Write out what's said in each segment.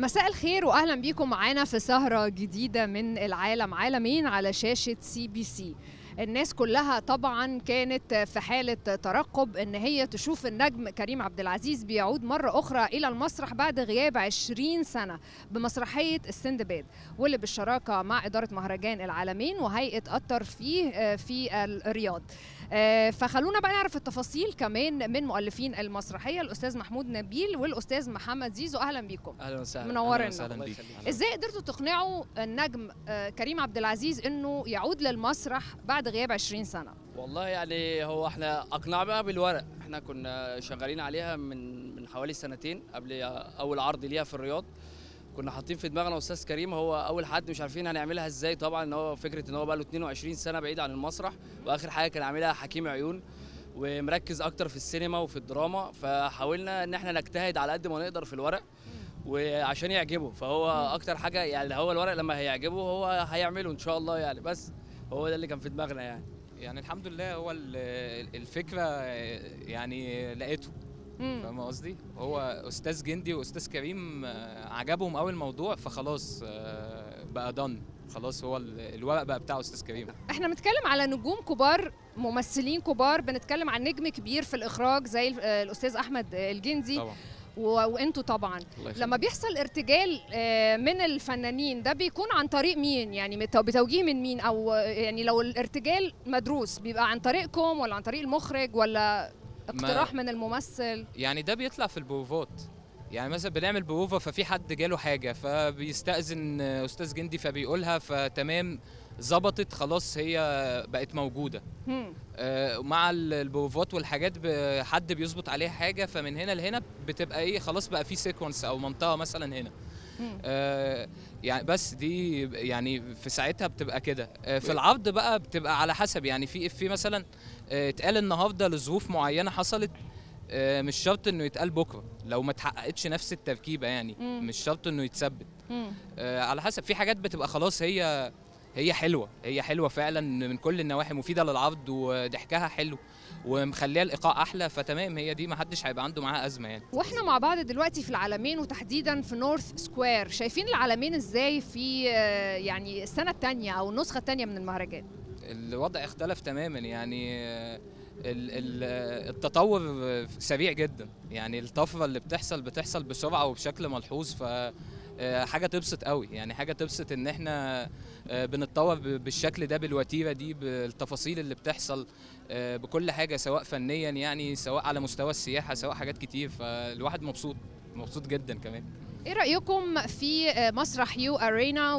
مساء الخير واهلا بيكم معانا في سهره جديده من العالم عالمين على شاشه سي بي سي الناس كلها طبعا كانت في حاله ترقب ان هي تشوف النجم كريم عبد العزيز بيعود مره اخرى الى المسرح بعد غياب 20 سنه بمسرحيه السندباد واللي بالشراكه مع اداره مهرجان العالمين وهيئه الترفيه في الرياض فخلونا بقى نعرف التفاصيل كمان من مؤلفين المسرحيه الاستاذ محمود نبيل والاستاذ محمد زيزو اهلا بيكم اهلا وسهلا منورنا. أهلاً وسهلا بيك ازاي قدرتوا تقنعوا النجم آه، كريم عبد العزيز انه يعود للمسرح بعد غياب 20 سنه والله يعني هو احنا اقنع بقى بالورق احنا كنا شغالين عليها من من حوالي سنتين قبل اول عرض ليها في الرياض كنا حاطين في دماغنا استاذ كريم هو اول حد مش عارفين هنعملها ازاي طبعا ان هو فكره ان هو بقى له 22 سنه بعيد عن المسرح واخر حاجه كان عاملها حكيم عيون ومركز اكتر في السينما وفي الدراما فحاولنا ان احنا نجتهد على قد ما نقدر في الورق وعشان يعجبه فهو اكتر حاجه يعني هو الورق لما هيعجبه هو هيعمله ان شاء الله يعني بس هو ده اللي كان في دماغنا يعني يعني الحمد لله هو ال- الفكره يعني لقيته مم. فاهم قصدي هو استاذ جندي واستاذ كريم آه، عجبهم قوي الموضوع فخلاص آه، بقى دن خلاص هو ال- الورق بقى بتاع استاذ كريم احنا بنتكلم على نجوم كبار ممثلين كبار بنتكلم عن نجم كبير في الاخراج زي ال- آه، الاستاذ احمد آه، الجندي طبعا و- وانتوا طبعا الله يخليك. لما بيحصل ارتجال آه، من الفنانين ده بيكون عن طريق مين يعني مت- بتوجيه من مين او آه، يعني لو الارتجال مدروس بيبقى عن طريقكم ولا عن طريق المخرج ولا اقتراح من الممثل يعني ده بيطلع في البروفات يعني مثلا بنعمل بروفا ففي حد جاله حاجه فبيستأذن استاذ جندي فبيقولها فتمام ظبطت خلاص هي بقت موجوده هم. آه، مع ال- البروفات والحاجات ب- حد بيظبط عليها حاجه فمن هنا لهنا بتبقى ايه خلاص بقى في سيكونس او منطقه مثلا هنا هم. آه، يعني بس دي يعني في ساعتها بتبقى كده آه، في العرض بقى بتبقى على حسب يعني في في مثلا آه، اتقال النهارده لظروف معينه حصلت آه، مش شرط انه يتقال بكره لو ما اتحققتش نفس التركيبه يعني مم. مش شرط انه يتثبت هم. آه، على حسب في حاجات بتبقى خلاص هي هي حلوه هي حلوه فعلا من كل النواحي مفيده للعرض وضحكها حلو ومخليه الايقاع احلى فتمام هي دي ما حدش هيبقى عنده معاها ازمه يعني واحنا مع بعض دلوقتي في العالمين وتحديدا في نورث سكوير شايفين العالمين ازاي في آه، يعني السنه الثانيه او النسخه الثانيه من المهرجان الوضع اختلف تماما يعني آه، ال- ال- التطور سريع جدا يعني الطفره اللي بتحصل بتحصل بسرعه وبشكل ملحوظ ف آه، حاجه تبسط قوي يعني حاجه تبسط ان احنا آه، بنتطور ب- بالشكل ده بالوتيره دي بالتفاصيل اللي بتحصل آه، بكل حاجه سواء فنيا يعني سواء على مستوى السياحه سواء حاجات كتير فالواحد مبسوط مبسوط جدا كمان ايه رايكم في آه، مسرح يو ارينا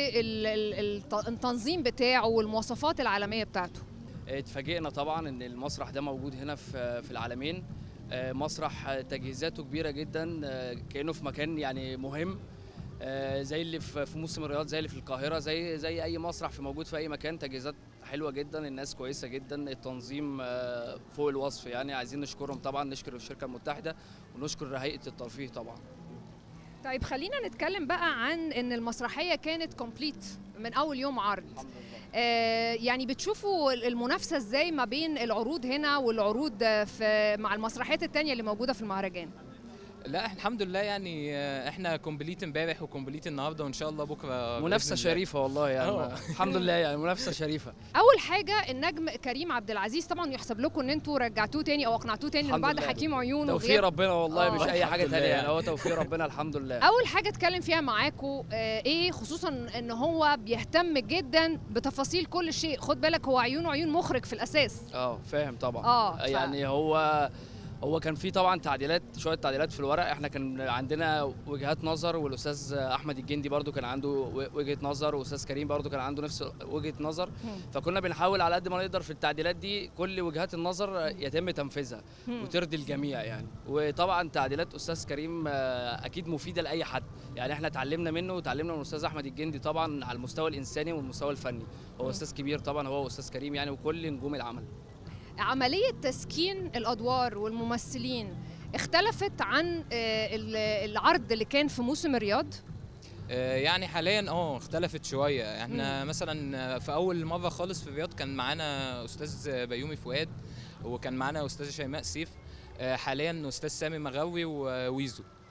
والتنظيم بتاعه والمواصفات العالميه بتاعته اتفاجئنا طبعا ان المسرح ده موجود هنا في في العالمين آه، مسرح آه، تجهيزاته كبيره جدا آه، كانه في مكان يعني مهم آه، زي اللي في في موسم الرياض زي اللي في القاهره زي زي اي مسرح في موجود في اي مكان تجهيزات حلوه جدا الناس كويسه جدا التنظيم آه، فوق الوصف يعني عايزين نشكرهم طبعا نشكر الشركه المتحده ونشكر هيئه الترفيه طبعا طيب خلينا نتكلم بقى عن ان المسرحيه كانت كومبليت من اول يوم عرض آه، يعني بتشوفوا المنافسه ازاي ما بين العروض هنا والعروض آه، في مع المسرحيات التانية اللي موجوده في المهرجان لا إحنا الحمد لله يعني آه، احنا كومبليت امبارح وكومبليت النهارده وان شاء الله بكره منافسه بإذن الله. شريفه والله يعني آه. الحمد لله يعني منافسه شريفه اول حاجه النجم كريم عبد العزيز طبعا يحسب لكم ان انتوا رجعتوه تاني او اقنعتوه تاني من الحمد بعد لله. حكيم عيون توفيق وغياب ربنا والله آه. مش اي حاجه الحمد تانية لله. يعني هو توفيق ربنا الحمد لله اول حاجه اتكلم فيها معاكم آه ايه خصوصا ان هو بيهتم جدا بتفاصيل كل شيء خد بالك هو عيونه عيون مخرج في الاساس اه فاهم طبعا اه ف- يعني هو هو كان في طبعا تعديلات شويه تعديلات في الورق احنا كان عندنا وجهات نظر والاستاذ احمد الجندي برضو كان عنده و- وجهه نظر واستاذ كريم برضو كان عنده نفس وجهه نظر مم. فكنا بنحاول على قد ما نقدر في التعديلات دي كل وجهات النظر يتم تنفيذها مم. وترضي الجميع يعني وطبعا تعديلات استاذ كريم آه، اكيد مفيده لاي حد يعني احنا اتعلمنا منه وتعلمنا من الاستاذ احمد الجندي طبعا على المستوى الانساني والمستوى الفني هو مم. استاذ كبير طبعا هو واستاذ كريم يعني وكل نجوم العمل عمليه تسكين الادوار والممثلين اختلفت عن آه ال- العرض اللي كان في موسم الرياض آه، يعني حاليا اه اختلفت شويه احنا مثلا في اول مره خالص في الرياض كان معانا استاذ بيومي فؤاد وكان معانا استاذه شيماء سيف آه، حاليا استاذ سامي مغاوي وويزو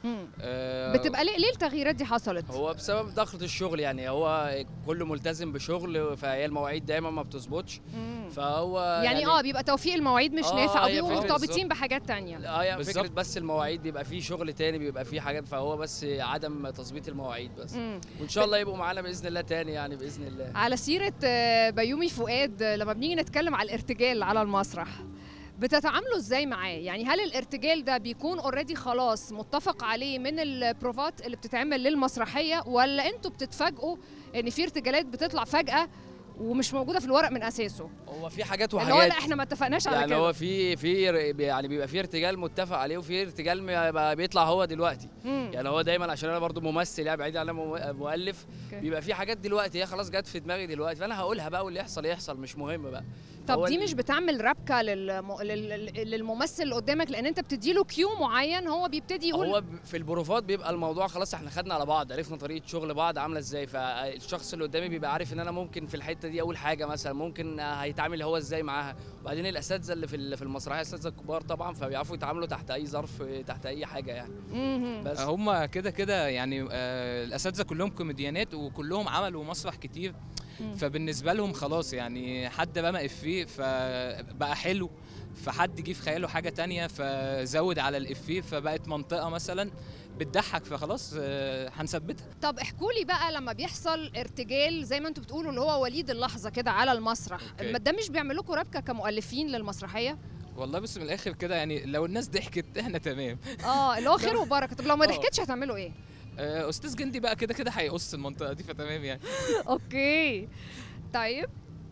مم. آه، بتبقى ليه ليه التغييرات دي حصلت هو بسبب ضغط الشغل يعني هو كله ملتزم بشغل فهي المواعيد دايما ما بتظبطش مم. فهو يعني, اه بيبقى توفيق المواعيد مش آه، نافع او هي بيبقوا فكرة مرتبطين بحاجات تانية اه يعني بالظبط. فكره بس المواعيد بيبقى فيه شغل تاني بيبقى فيه حاجات فهو بس عدم تظبيط المواعيد بس مم. وان شاء الله يبقوا معانا باذن الله تاني يعني باذن الله على سيرة آه، بيومي فؤاد آه، لما بنيجي نتكلم على الارتجال على المسرح بتتعاملوا ازاي معاه؟ يعني هل الارتجال ده بيكون اوريدي خلاص متفق عليه من البروفات اللي بتتعمل للمسرحية ولا انتوا بتتفاجئوا ان في ارتجالات بتطلع فجأة ومش موجودة في الورق من اساسه؟ هو في حاجات اللي هو وحاجات لا احنا ما اتفقناش على يعني كده هو في في يعني بيبقى في ارتجال متفق عليه وفي ارتجال بيبقى بيطلع هو دلوقتي مم. يعني هو دايما عشان انا برضو ممثل يعني بعيد عن انا مو- مؤلف أوكي. بيبقى في حاجات دلوقتي هي خلاص جت في دماغي دلوقتي فانا هقولها بقى واللي يحصل يحصل مش مهم بقى طب هو دي ال- مش بتعمل ربكة للم... لل... للممثل اللي قدامك لان انت بتديله كيو معين هو بيبتدي يقول هو ب- في البروفات بيبقى الموضوع خلاص احنا خدنا على بعض عرفنا طريقه شغل بعض عامله ازاي فالشخص اللي قدامي بيبقى عارف ان انا ممكن في الحته دي اول حاجه مثلا ممكن هيتعامل هو ازاي معاها وبعدين الاساتذه اللي في ال- في المسرحيه اساتذه كبار طبعا فبيعرفوا يتعاملوا تحت اي ظرف تحت اي حاجه يعني مهم. بس هم كده كده يعني آه، الاساتذه كلهم كوميديانات وكلهم عملوا مسرح كتير مم. فبالنسبه لهم خلاص يعني حد رمى افيه فبقى حلو فحد جه في خياله حاجه تانية فزود على الافيه فبقت منطقه مثلا بتضحك فخلاص آه، هنثبتها طب احكوا لي بقى لما بيحصل ارتجال زي ما انتوا بتقولوا اللي هو وليد اللحظه كده على المسرح أوكي. ما ده مش بيعمل لكم ربكه كمؤلفين للمسرحيه والله بس من الاخر كده يعني لو الناس ضحكت احنا تمام اه اللي هو خير وبركه طب لو ما آه. ضحكتش هتعملوا ايه آه، استاذ جندي بقى كده كده هيقص المنطقه دي فتمام يعني اوكي طيب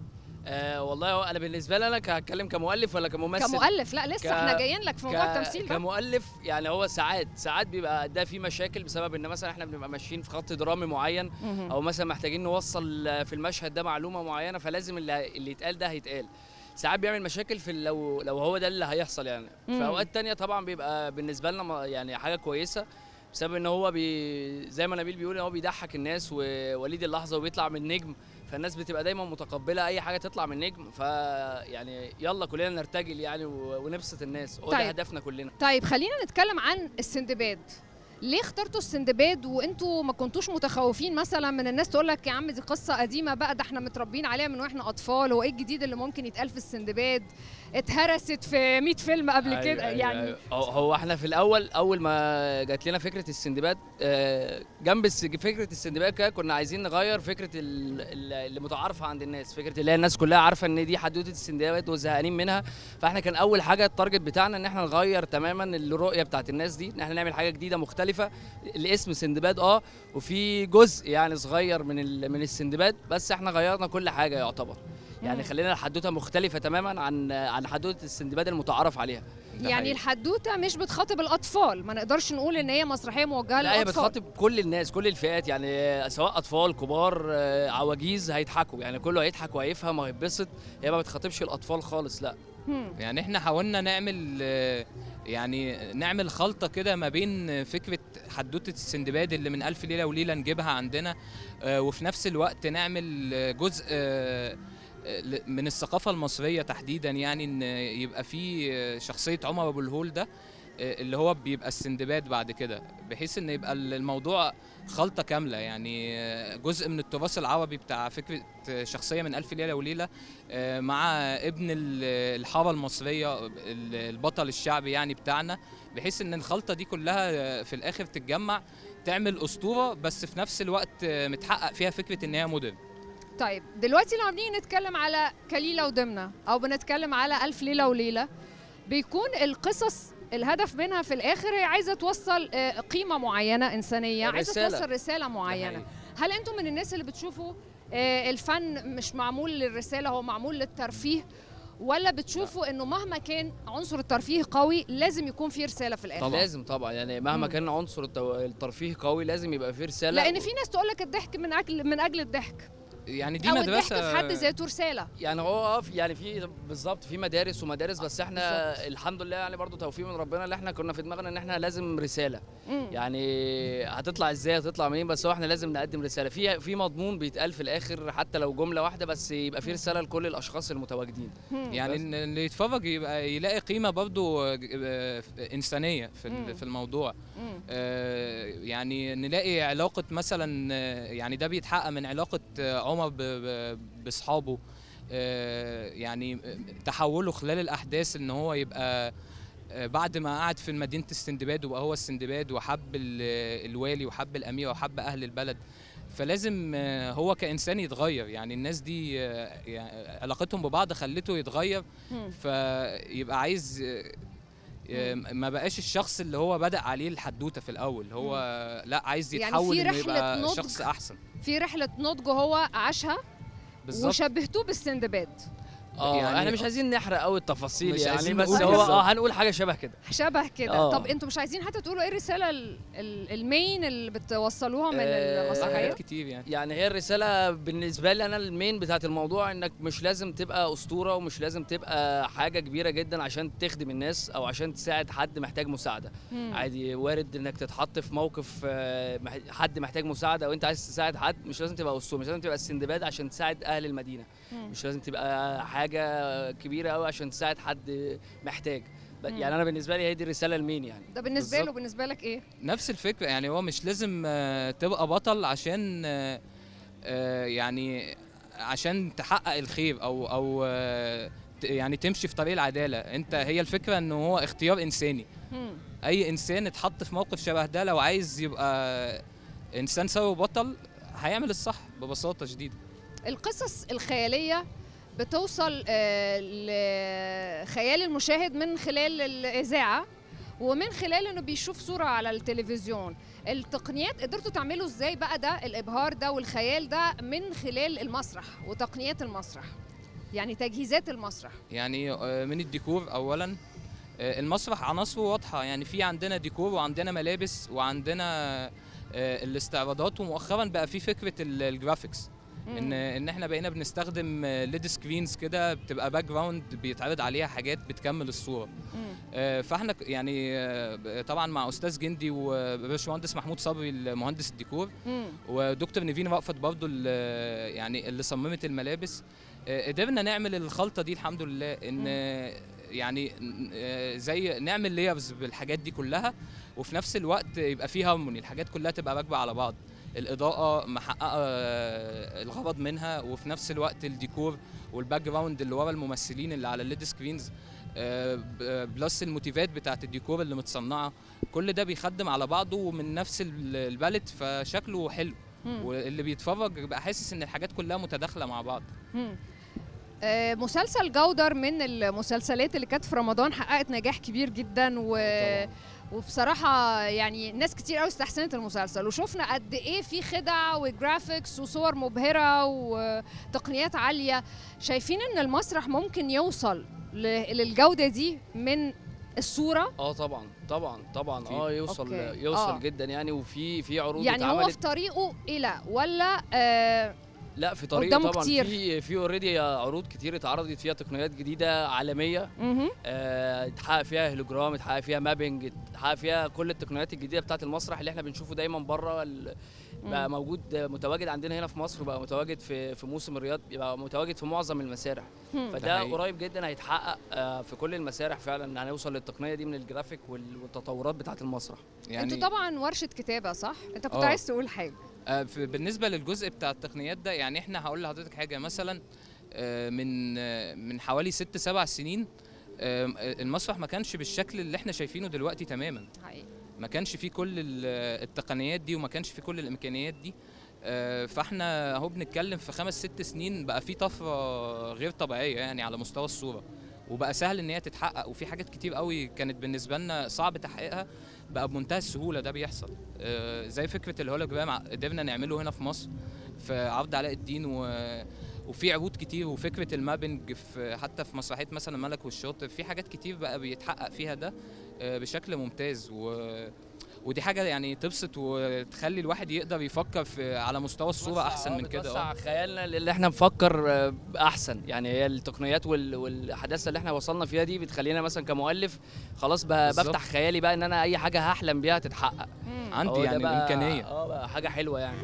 آه والله هو انا بالنسبه لي انا ك- هتكلم كمؤلف ولا كممثل كمؤلف لا لسه ك- احنا جايين لك في موضوع ك- التمثيل ده كمؤلف يعني هو ساعات ساعات بيبقى ده في مشاكل بسبب ان مثلا احنا بنبقى ماشيين في خط درامي معين مهم. او مثلا محتاجين نوصل في المشهد ده معلومه معينه فلازم اللي, اللي يتقال ده هيتقال ساعات بيعمل مشاكل في ال- لو لو هو ده اللي هيحصل يعني مم. في اوقات تانية طبعا بيبقى بالنسبه لنا ما- يعني حاجه كويسه بسبب ان هو بي زي ما نبيل بيقول ان هو بيضحك الناس ووليد اللحظه وبيطلع من نجم فالناس بتبقى دايما متقبله اي حاجه تطلع من نجم فيعني يلا كلنا نرتجل يعني و- ونبسط الناس هو طيب. ده هدفنا كلنا طيب خلينا نتكلم عن السندباد ليه اخترتوا السندباد وانتوا ما كنتوش متخوفين مثلا من الناس تقول لك يا عم دي قصه قديمه بقى ده احنا متربيين عليها من واحنا اطفال هو ايه الجديد اللي ممكن يتقال في السندباد اتهرست في 100 فيلم قبل أيوة كده أيوة يعني أيوة. هو- هو احنا في الاول اول ما جات لنا فكره السندباد آه، جنب الس- فكره السندباد كده كنا عايزين نغير فكره ال- ال- اللي متعارفه عند الناس فكره اللي هي الناس كلها عارفه ان دي حدوته السندباد وزهقانين منها فاحنا كان اول حاجه التارجت بتاعنا ان احنا نغير تماما الرؤيه بتاعت الناس دي ان احنا نعمل حاجه جديده مختلفه الاسم سندباد اه وفي جزء يعني صغير من ال- من السندباد بس احنا غيرنا كل حاجه يعتبر يعني مم. خلينا الحدوته مختلفه تماما عن عن حدوته السندباد المتعارف عليها ده يعني حقيقي. الحدوته مش بتخاطب الاطفال ما نقدرش نقول ان هي مسرحيه موجهه لا هي للاطفال بتخاطب كل الناس كل الفئات يعني سواء اطفال كبار آه، عواجيز هيضحكوا يعني كله هيضحك وهيفهم وهيتبسط هي ما بتخاطبش الاطفال خالص لا هم. يعني احنا حاولنا نعمل آه، يعني نعمل خلطة كده ما بين فكرة حدوتة السندباد اللي من ألف ليلة وليلة نجيبها عندنا آه، وفي نفس الوقت نعمل آه، جزء آه، آه، ل- من الثقافة المصرية تحديدا يعني ان يبقى في آه، شخصية عمر أبو الهول ده آه، اللي هو بيبقى السندباد بعد كده بحيث ان يبقى الموضوع خلطة كاملة يعني آه، جزء من التراث العربي بتاع فكرة آه، شخصية من ألف ليلة وليلة آه، مع ابن ال- الحاره المصريه ال- البطل الشعبي يعني بتاعنا بحيث ان الخلطه دي كلها آه، في الاخر تتجمع تعمل اسطوره بس في نفس الوقت آه، متحقق فيها فكره ان هي مودرن طيب دلوقتي لما بنيجي نتكلم على كليلة ودمنة أو بنتكلم على ألف ليلة وليلة بيكون القصص الهدف منها في الآخر هي عايزة توصل آه، قيمة معينة إنسانية عايزة رسالة. توصل رسالة معينة هل أنتم من الناس اللي بتشوفوا آه، الفن مش معمول للرسالة هو معمول للترفيه ولا بتشوفوا انه مهما كان عنصر الترفيه قوي لازم يكون فيه رساله في الاخر طبعا. لازم طبعا يعني مهما مم. كان عنصر التو- الترفيه قوي لازم يبقى فيه رساله لان في ناس تقول لك الضحك من اجل من اجل الضحك يعني دي او الضحك مدرسه في حد ذاته رساله يعني هو اه في- يعني في بالظبط في مدارس ومدارس بس احنا بالظبط. الحمد لله يعني برضو توفيق من ربنا اللي احنا كنا في دماغنا ان احنا لازم رساله مم. يعني هتطلع ازاي هتطلع منين بس هو احنا لازم نقدم رساله في في مضمون بيتقال في الاخر حتى لو جمله واحده بس يبقى في رساله لكل الاشخاص المتواجدين مم. يعني بس. إن اللي يتفرج يبقى يلاقي قيمه برضو آه، انسانيه في مم. ال- في الموضوع مم. آه، يعني نلاقي علاقه مثلا آه، يعني ده بيتحقق من علاقه آه، عمر ب- ب- باصحابه آه، يعني آه، تحوله خلال الاحداث ان هو يبقى آه، بعد ما قعد في مدينه السندباد وبقى هو السندباد وحب ال- الوالي وحب الاميره وحب اهل البلد فلازم آه، هو كانسان يتغير يعني الناس دي آه، يعني علاقتهم ببعض خلته يتغير مم. فيبقى عايز آه، آه، ما بقاش الشخص اللي هو بدأ عليه الحدوته في الاول هو لا عايز يعني يتحول في انه رحلة يبقى نضج شخص احسن في رحله نضج هو عاشها بالظبط وشبهتوه بالسندباد اه يعني- يعني احنا مش عايزين نحرق قوي التفاصيل مش يعني عايزين بس نقول هو بالظبط. اه هنقول حاجه شبه كده شبه كده آه. طب انتوا مش عايزين حتى تقولوا ايه الرساله ال- ال- المين اللي بتوصلوها من آه، المسرحيه حاجات كتير يعني يعني هي الرسالة بالنسبة لي أنا المين بتاعت الموضوع إنك مش لازم تبقى أسطورة ومش لازم تبقى حاجة كبيرة جدا عشان تخدم الناس أو عشان تساعد حد محتاج مساعدة مم. عادي وارد إنك تتحط في موقف آه، مح- حد محتاج مساعدة أو أنت عايز تساعد حد مش لازم تبقى أسطورة مش لازم تبقى السندباد عشان تساعد أهل المدينة مم. مش لازم تبقى حاجة كبيرة أوي عشان تساعد حد محتاج ب- مم. يعني أنا بالنسبة لي هي دي الرسالة المين يعني ده بالنسبه له بالظبط. بالنسبه لك ايه نفس الفكره يعني هو مش لازم آه، تبقى بطل عشان آه، آه، يعني عشان تحقق الخير او او آه، ت- يعني تمشي في طريق العداله انت هي الفكره ان هو اختيار انساني مم. اي انسان اتحط في موقف شبه ده لو عايز يبقى انسان سوي وبطل هيعمل الصح ببساطه شديده القصص الخياليه بتوصل آه، لخيال المشاهد من خلال الاذاعه ومن خلال انه بيشوف صوره على التلفزيون التقنيات قدرتوا تعملوا ازاي بقى ده الابهار ده والخيال ده من خلال المسرح وتقنيات المسرح يعني تجهيزات المسرح يعني آه، من الديكور اولا آه، المسرح عناصره واضحه يعني في عندنا ديكور وعندنا ملابس وعندنا آه، الاستعراضات ومؤخرا بقى في فكره ال- الجرافيكس ان ان احنا بقينا بنستخدم ليد سكرينز كده بتبقى باك جراوند بيتعرض عليها حاجات بتكمل الصوره مم. آه، فاحنا ك- يعني آه، طبعا مع استاذ جندي وباشمهندس محمود صبري المهندس الديكور مم. ودكتور نيفين رأفت برضو ال- يعني اللي صممت الملابس آه، قدرنا نعمل الخلطه دي الحمد لله ان مم. آه، يعني آه، زي نعمل ليرز بالحاجات دي كلها وفي نفس الوقت يبقى فيه هارموني الحاجات كلها تبقى راكبه على بعض الاضاءه محققه آه، الغرض منها وفي نفس الوقت الديكور والباك جراوند اللي ورا الممثلين اللي على الليد سكرينز آه، ب- بلس الموتيفات بتاعت الديكور اللي متصنعه كل ده بيخدم على بعضه ومن نفس ال- البالت فشكله حلو مم. واللي بيتفرج بيبقى حاسس ان الحاجات كلها متداخله مع بعض مم. آه، مسلسل جودر من المسلسلات اللي كانت في رمضان حققت نجاح كبير جدا و... وبصراحة يعني ناس كتير قوي استحسنت المسلسل وشفنا قد ايه في خدع وجرافيكس وصور مبهرة وتقنيات عالية شايفين ان المسرح ممكن يوصل ل- للجودة دي من الصورة اه طبعا طبعا طبعا أكيد. اه يوصل أوكي. يوصل آه. جدا يعني وفي في عروض يعني هو في اتعملت طريقه الى ولا آه لا في طريقه قدامه طبعا كتير. في في اوريدي عروض كتير اتعرضت فيها تقنيات جديده عالميه مهم. آه، اتحقق فيها هيلوجرام اتحقق فيها مابينج اتحقق فيها كل التقنيات الجديده بتاعه المسرح اللي احنا بنشوفه دايما بره ال- بقى مم. موجود متواجد عندنا هنا في مصر وبقى متواجد في في موسم الرياض بقى متواجد في معظم المسارح مم. فده حقيقي. قريب جدا هيتحقق آه، في كل المسارح فعلا هنوصل للتقنيه دي من الجرافيك وال- والتطورات بتاعه المسرح يعني انتوا طبعا ورشة كتابة صح؟ انت كنت آه. عايز تقول حاجة آه، في- بالنسبه للجزء بتاع التقنيات ده يعني احنا هقول لحضرتك حاجه مثلا آه، من آه، من حوالي ست سبع سنين آه، المسرح ما كانش بالشكل اللي احنا شايفينه دلوقتي تماما حقيقي ما كانش فيه كل ال- التقنيات دي وما كانش فيه كل الامكانيات دي آه، فاحنا اهو بنتكلم في خمس ست سنين بقى في طفره غير طبيعيه يعني على مستوى الصوره وبقى سهل ان هي تتحقق وفي حاجات كتير قوي كانت بالنسبه لنا صعب تحقيقها بقى بمنتهى السهوله ده بيحصل آه، زي فكره الهولوجرام ع- قدرنا نعمله هنا في مصر في عرض علاء الدين و وفي عروض كتير وفكره المابنج في حتى في مسرحيه مثلا ملك والشاطر في حاجات كتير بقى بيتحقق فيها ده آه، بشكل ممتاز و ودي حاجه يعني تبسط وتخلي الواحد يقدر يفكر في على مستوى الصوره احسن من كده بتوسع اه خيالنا اللي احنا نفكر آه، احسن يعني هي التقنيات وال- والاحداث اللي احنا وصلنا فيها دي بتخلينا مثلا كمؤلف خلاص ب- بالظبط. بفتح خيالي بقى ان انا اي حاجه هحلم بيها تتحقق مم. عندي هو ده يعني بقى- الامكانيه اه بقى حاجه حلوه يعني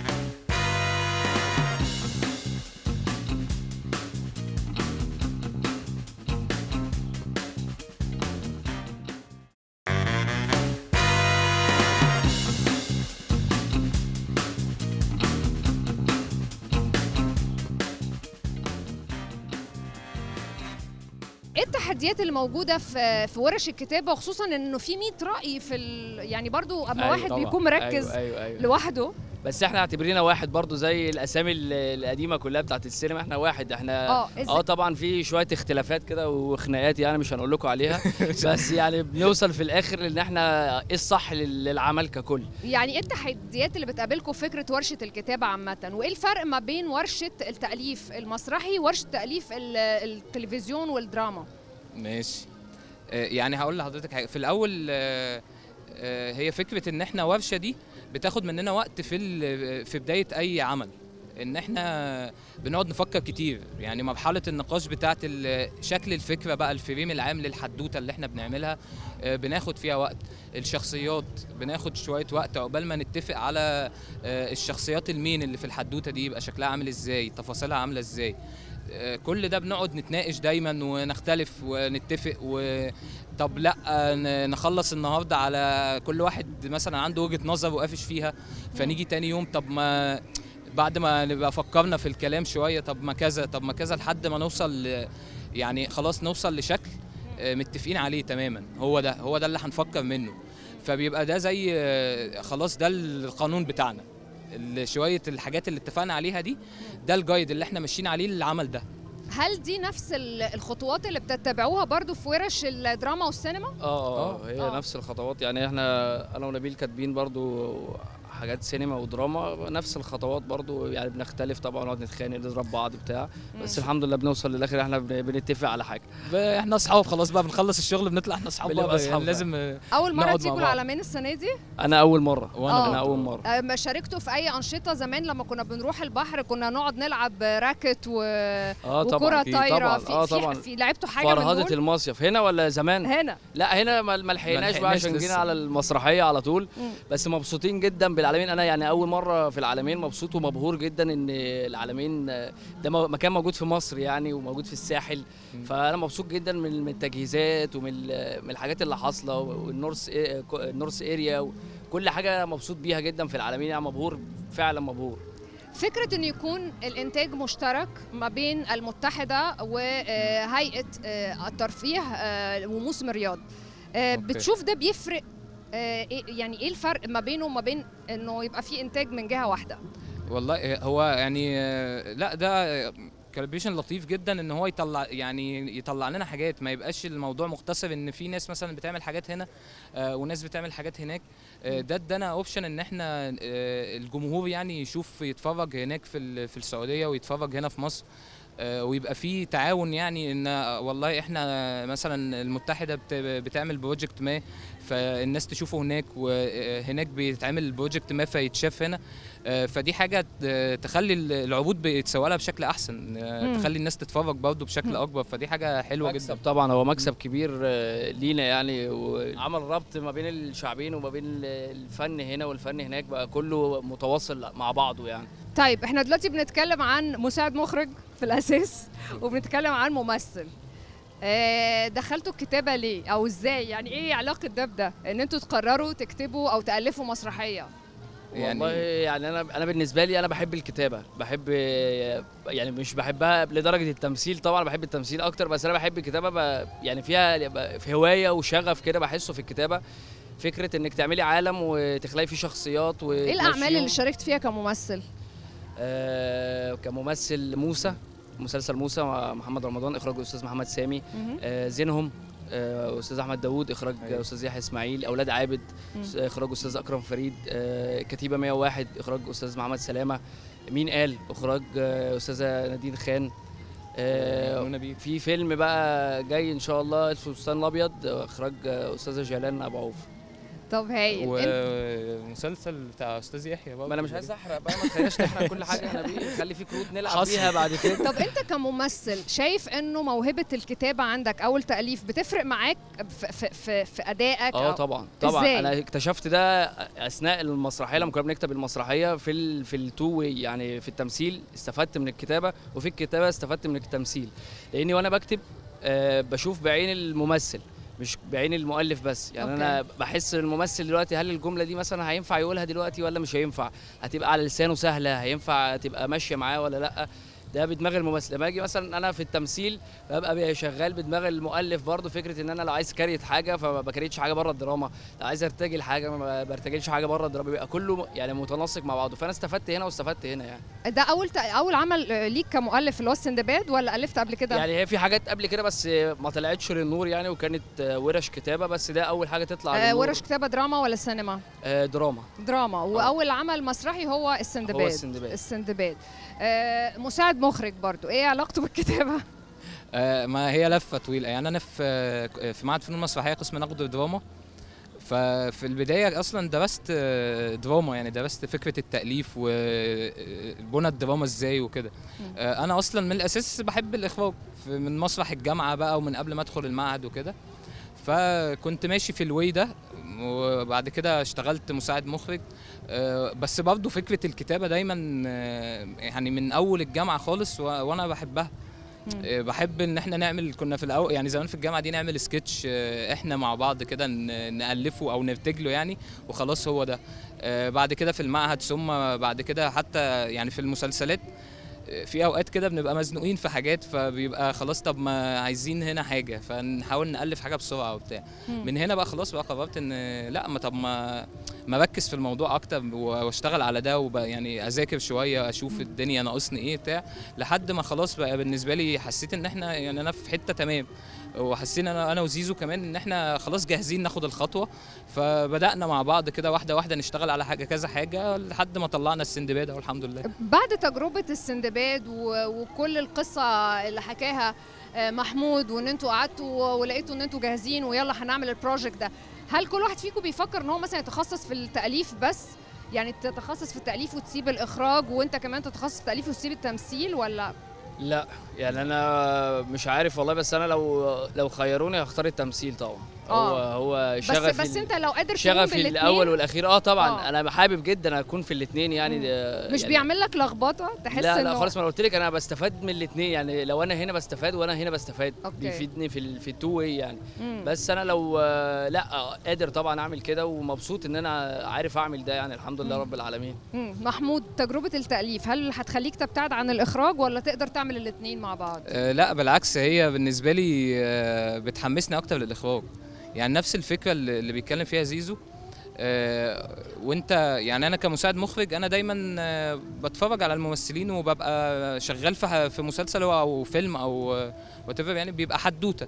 ايه التحديات اللي موجوده في في ورش الكتابه وخصوصا انه في 100 راي في ال... يعني برضو اما أيوة واحد طبعاً. بيكون مركز ايوه ايوه, أيوة. لوحده بس احنا اعتبرينا واحد برضو زي الاسامي ال- القديمه كلها بتاعت السينما احنا واحد احنا اه إز... اه طبعا في شويه اختلافات كده وخناقات يعني مش هنقول لكم عليها بس يعني بنوصل في الاخر ان احنا ايه الصح لل- للعمل ككل يعني ايه التحديات اللي بتقابلكم في فكره ورشه الكتابه عامه وايه الفرق ما بين ورشه التاليف المسرحي وورشه تاليف ال- التلفزيون والدراما ماشي آه، يعني هقول لحضرتك حاجه في الاول آه، آه، هي فكره ان احنا ورشه دي بتاخد مننا وقت في ال- في بدايه اي عمل ان احنا بنقعد نفكر كتير يعني مرحله النقاش بتاعه ال- شكل الفكره بقى الفريم العام للحدوته اللي احنا بنعملها آه، بناخد فيها وقت الشخصيات بناخد شويه وقت عقبال ما نتفق على آه، الشخصيات المين اللي في الحدوته دي يبقى شكلها عامل ازاي تفاصيلها عامله ازاي آه، كل ده بنقعد نتناقش دايما ونختلف ونتفق و طب لا ن- نخلص النهارده على كل واحد مثلا عنده وجهه نظر وقافش فيها فنيجي تاني يوم طب ما بعد ما نبقى فكرنا في الكلام شويه طب ما كذا طب ما كذا لحد ما نوصل ل- يعني خلاص نوصل لشكل آه، متفقين عليه تماما هو ده هو ده اللي هنفكر منه فبيبقى ده زي آه، خلاص ده القانون بتاعنا ال- شويه الحاجات اللي اتفقنا عليها دي ده الجايد اللي احنا ماشيين عليه للعمل ده هل دي نفس ال- الخطوات اللي بتتبعوها برضو في ورش الدراما والسينما اه اه آه. هي آه. نفس الخطوات يعني احنا انا ونبيل كاتبين برضو حاجات سينما ودراما نفس الخطوات برضو يعني بنختلف طبعا نقعد نتخانق نضرب بعض بتاع بس مم. الحمد لله بنوصل للاخر احنا بن- بنتفق على حاجه ب- احنا اصحاب خلاص بقى بنخلص الشغل بنطلع احنا اصحاب بنبقى بقى أصحاب يعني لازم آه، اول مره نقعد مع تيجوا بعض. العالمين السنه دي انا اول مره وانا آه. انا اول مره آه، ما شاركتوا في اي انشطه زمان لما كنا بنروح البحر كنا نقعد نلعب راكت و... اه وكره طبعا أكيد طايره طبعا في اه في, طبعا في لعبتوا حاجه من فرهده دول المصيف هنا ولا زمان هنا لا هنا ما ما لحقناش بقى لحقناش عشان جينا لسه. على المسرحيه على طول مم. بس مبسوطين جدا بالعالمين انا يعني اول مره في العالمين مبسوط ومبهور جدا ان العالمين ده مو- مكان موجود في مصر يعني وموجود في الساحل مم. فانا مبسوط جدا من من التجهيزات ومن ال- من الحاجات اللي حاصله والنورث إيه- النورث اريا وكل حاجه مبسوط بيها جدا في العالمين يعني مبهور فعلا مبهور فكره انه يكون الانتاج مشترك ما بين المتحده وهيئه الترفيه آه، وموسم الرياض آه، أوكي. بتشوف ده بيفرق آه، إيه- يعني ايه الفرق ما بينه وما بين انه يبقى في انتاج من جهه واحده والله آه، هو يعني آه، لا ده كالبريشن لطيف جدا ان هو يطلع يعني يطلع لنا حاجات ما يبقاش الموضوع مقتصر ان في ناس مثلا بتعمل حاجات هنا آه، وناس بتعمل حاجات هناك آه، ده ادانا اوبشن ان احنا آه، الجمهور يعني يشوف يتفرج هناك في ال- في السعوديه ويتفرج هنا في مصر آه، ويبقى في تعاون يعني ان آه، والله احنا مثلا المتحده بت- بتعمل بروجكت ما فالناس تشوفه هناك وهناك بيتعمل بروجكت ما فيتشاف هنا آه، فدي حاجه ت- تخلي العروض بيتسوق لها بشكل احسن آه، مم. تخلي الناس تتفرج برضه بشكل مم. اكبر فدي حاجه حلوه مكسب جدا طبعا هو مكسب كبير آه، لينا يعني وعمل ربط ما بين الشعبين وما بين الفن هنا والفن هناك بقى كله متواصل مع بعضه يعني طيب احنا دلوقتي بنتكلم عن مساعد مخرج في الاساس وبنتكلم عن ممثل آه، دخلتوا الكتابه ليه او ازاي يعني ايه علاقه ده بده ان انتوا تقرروا تكتبوا او تالفوا مسرحيه يعني والله يعني انا انا بالنسبه لي انا بحب الكتابه بحب يعني مش بحبها لدرجه التمثيل طبعا بحب التمثيل اكتر بس انا بحب الكتابه ب يعني فيها ب- في هوايه وشغف كده بحسه في الكتابه فكره انك تعملي عالم وتخلقي فيه شخصيات و ايه الاعمال اللي شاركت فيها كممثل آه كممثل موسى مسلسل موسى مع محمد رمضان اخراج الاستاذ محمد سامي مهم. آه زينهم آه استاذ احمد داوود اخراج أيوة. استاذ يحيى اسماعيل اولاد عابد مم. س- اخراج استاذ اكرم فريد آه كتيبه 101 اخراج استاذ محمد سلامه مين قال اخراج آه استاذه نادين خان آه نونا بيه. في فيلم بقى جاي ان شاء الله الفستان الابيض آه، اخراج آه، استاذه جيلان ابو عوف طب هايل انت- ومسلسل بتاع استاذ يحيى برضه ما انا مش عايز احرق بقى ما تخليناش نحرق كل حاجه احنا بيه خلي في كروت نلعب حصل. بيها بعد كده طب انت كممثل شايف انه موهبه الكتابه عندك او التاليف بتفرق معاك في في في, في ادائك اه أو- طبعا طبعا إزاي؟ انا اكتشفت ده اثناء المسرحيه لما كنا بنكتب المسرحيه في ال في التو واي يعني في التمثيل استفدت من الكتابه وفي الكتابه استفدت من التمثيل لاني وانا بكتب آه بشوف بعين الممثل مش بعين المؤلف بس يعني أوكي. انا بحس الممثل دلوقتي هل الجمله دي مثلا هينفع يقولها دلوقتي ولا مش هينفع هتبقى على لسانه سهله هينفع تبقى ماشيه معاه ولا لا ده بدماغ الممثل لما اجي مثلا انا في التمثيل ببقى شغال بدماغ المؤلف برضه فكره ان انا لو عايز كريت حاجه فما بكريتش حاجه بره الدراما لو عايز ارتجل حاجه ما برتجلش حاجه بره الدراما بيبقى كله يعني متناسق مع بعضه فانا استفدت هنا واستفدت هنا يعني ده اول ت- اول عمل آه، ليك كمؤلف اللي هو السندباد ولا الفت قبل كده يعني هي في حاجات قبل كده بس ما طلعتش للنور يعني وكانت آه، ورش كتابه بس ده اول حاجه تطلع آه للنور ورش كتابه دراما ولا سينما آه، دراما دراما واول عمل مسرحي هو السندباد هو السندباد. السندباد آه مساعد مخرج برضو ايه علاقته بالكتابه آه، ما هي لفه طويله يعني انا في في معهد فنون مسرحيه قسم نقد دراما ففي البدايه اصلا درست آه، دراما يعني درست فكره التاليف وبنى الدراما ازاي وكده مم. آه، انا اصلا من الاساس بحب الاخراج في- من مسرح الجامعه بقى ومن قبل ما ادخل المعهد وكده فكنت ماشي في الواي ده وبعد كده اشتغلت مساعد مخرج آه، بس برضه فكره الكتابه دايما آه، يعني من اول الجامعه خالص و- وانا بحبها مم. آه، بحب ان احنا نعمل كنا في الاول يعني زمان في الجامعه دي نعمل سكتش آه، احنا مع بعض كده ن- نالفه او نرتجله يعني وخلاص هو ده آه، بعد كده في المعهد ثم بعد كده حتى يعني في المسلسلات آه، في اوقات كده بنبقى مزنوقين في حاجات فبيبقى خلاص طب ما عايزين هنا حاجه فنحاول نالف حاجه بسرعه وبتاع مم. من هنا بقى خلاص بقى قررت ان لا ما طب ما ما اركز في الموضوع اكتر واشتغل على ده وبقى يعني اذاكر شويه اشوف الدنيا ناقصني ايه بتاع لحد ما خلاص بقى بالنسبه لي حسيت ان احنا يعني انا في حته تمام وحسيت انا انا وزيزو كمان ان احنا خلاص جاهزين ناخد الخطوه فبدانا مع بعض كده واحده واحده نشتغل على حاجه كذا حاجه لحد ما طلعنا السندباد اهو الحمد لله بعد تجربة السندباد و- وكل القصة اللي حكاها آه، محمود وان انتوا قعدتوا ولقيتوا ان انتوا جاهزين ويلا هنعمل البروجكت ده هل كل واحد فيكم بيفكر ان هو مثلا يتخصص في التأليف بس يعني تتخصص في التأليف وتسيب الإخراج وانت كمان تتخصص في التأليف وتسيب التمثيل ولا لا يعني انا مش عارف والله بس انا لو لو خيروني هختار التمثيل طبعا هو آه. هو بس شغفي بس ال- انت لو قادر تقوم شغفي بالاتنين الاول والاخير اه طبعا آه. آه. انا حابب جدا اكون في الاثنين يعني مم. ده- مش يعني بيعمل لك لخبطة تحس لا انه لا خالص ما انا قلت لك انا بستفاد من الاثنين يعني لو انا هنا بستفاد وانا هنا بستفاد أوكي. بيفيدني في ال- في التو واي يعني مم. بس انا لو آه، لا آه، قادر طبعا اعمل كده ومبسوط ان انا عارف اعمل ده يعني الحمد لله مم. رب العالمين مم. محمود تجربة التأليف هل هتخليك تبتعد عن الإخراج ولا تقدر تعمل الاتنين مع بعض؟ آه، لا بالعكس هي بالنسبه لي آه، بتحمسني اكتر للاخراج يعني نفس الفكره اللي اللي بيتكلم فيها زيزو آه، وانت يعني انا كمساعد مخرج انا دايما آه، بتفرج على الممثلين وببقى شغال في ح- في مسلسل أو- او فيلم او وات يعني بيبقى حدوته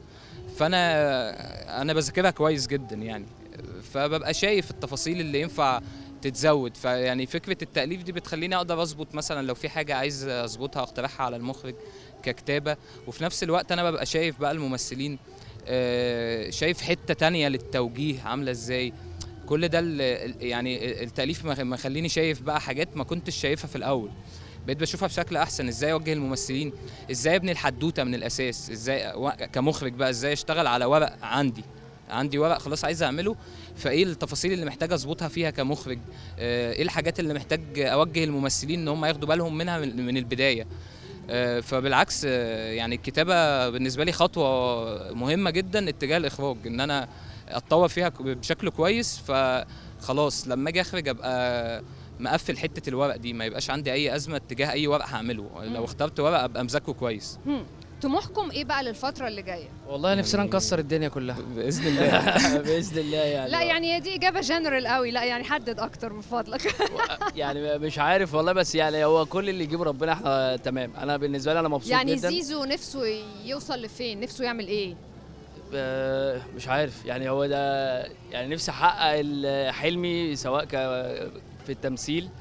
فانا انا بذاكرها كويس جدا يعني فببقى شايف التفاصيل اللي ينفع تتزود فيعني فكره التاليف دي بتخليني اقدر اظبط مثلا لو في حاجه عايز اظبطها اقترحها على المخرج ككتابه وفي نفس الوقت انا ببقى شايف بقى الممثلين آه، شايف حته تانية للتوجيه عامله ازاي كل ده ال- ال- يعني التاليف مخ- مخليني شايف بقى حاجات ما كنتش شايفها في الاول بقيت بشوفها بشكل احسن ازاي اوجه الممثلين ازاي ابني الحدوته من الاساس ازاي و- كمخرج بقى ازاي اشتغل على ورق عندي عندي ورق خلاص عايز اعمله فايه التفاصيل اللي محتاج اظبطها فيها كمخرج آه، ايه الحاجات اللي محتاج اوجه الممثلين ان هم ياخدوا بالهم منها من من البدايه آه، فبالعكس آه، يعني الكتابه بالنسبه لي خطوه مهمه جدا اتجاه الاخراج ان انا اتطور فيها ك- بشكل كويس فخلاص لما اجي اخرج ابقى مقفل حته الورق دي ما يبقاش عندي اي ازمه اتجاه اي ورق هعمله مم. لو اخترت ورق ابقى مذاكره كويس مم. طموحكم ايه بقى للفترة اللي جاية؟ والله نفسنا يعني- نكسر الدنيا كلها باذن الله باذن الله يعني لا يعني هي دي إجابة جنرال قوي لا يعني حدد أكتر من فضلك يعني مش عارف والله بس يعني هو كل اللي يجيبه ربنا احنا تمام انا بالنسبه لي انا مبسوط يعني جدا زيزو نفسه يوصل لفين؟ نفسه يعمل إيه؟ آه، مش عارف يعني هو ده يعني نفسي احقق ال- حلمي سواء ك في التمثيل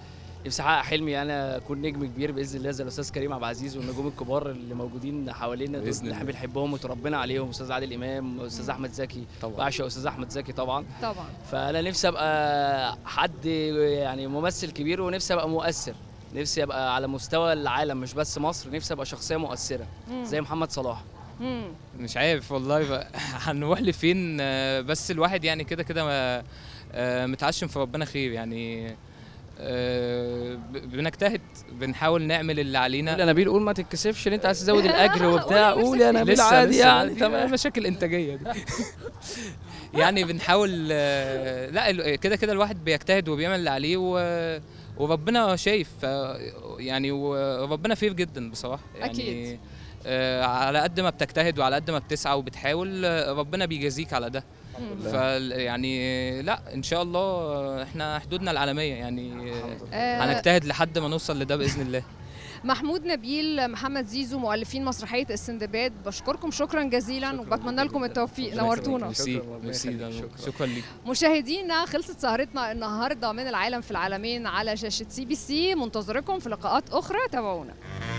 نفسي احقق حلمي انا اكون نجم كبير باذن الله زي الاستاذ كريم عبد العزيز والنجوم الكبار اللي موجودين حوالينا دول بإذن اللي احنا الله. بنحبهم وتربينا عليهم استاذ عادل امام استاذ احمد زكي طبعا بعشق استاذ احمد زكي طبعا طبعا فانا نفسي ابقى حد يعني ممثل كبير ونفسي ابقى مؤثر نفسي ابقى على مستوى العالم مش بس مصر نفسي ابقى شخصيه مؤثره مم. زي محمد صلاح مم. مش عارف والله بقى هنروح لفين آه، بس الواحد يعني كده كده ما- آه، متعشم في ربنا خير يعني آه، ب- بنجتهد بنحاول نعمل اللي علينا قول يا نبيل قول ما تتكسفش ان انت عايز تزود الاجر وبتاع قول قول يا نفسك نبيل لسه عادي لسه يعني دي تمام مشاكل انتاجيه دي يعني بنحاول آه، لا ال- كده كده الواحد بيجتهد وبيعمل اللي عليه و وربنا شايف آه، يعني وربنا فير جدا بصراحه يعني أكيد. آه، على قد ما بتجتهد وعلى قد ما بتسعى وبتحاول آه، ربنا بيجازيك على ده مم. ف يعني لا ان شاء الله آه، احنا حدودنا العالميه يعني آه، آه، هنجتهد لحد ما نوصل لده باذن الله محمود نبيل محمد زيزو مؤلفين مسرحيه السندباد بشكركم شكرا جزيلا شكراً وبتمنى لكم جداً. التوفيق ربنا نورتونا ميرسي شكراً، ربنا ميرسي يخليك، ده- شكراً. شكرا ليك مشاهدينا خلصت سهرتنا النهارده من العالم في العالمين على شاشه سي بي سي منتظركم في لقاءات اخرى تابعونا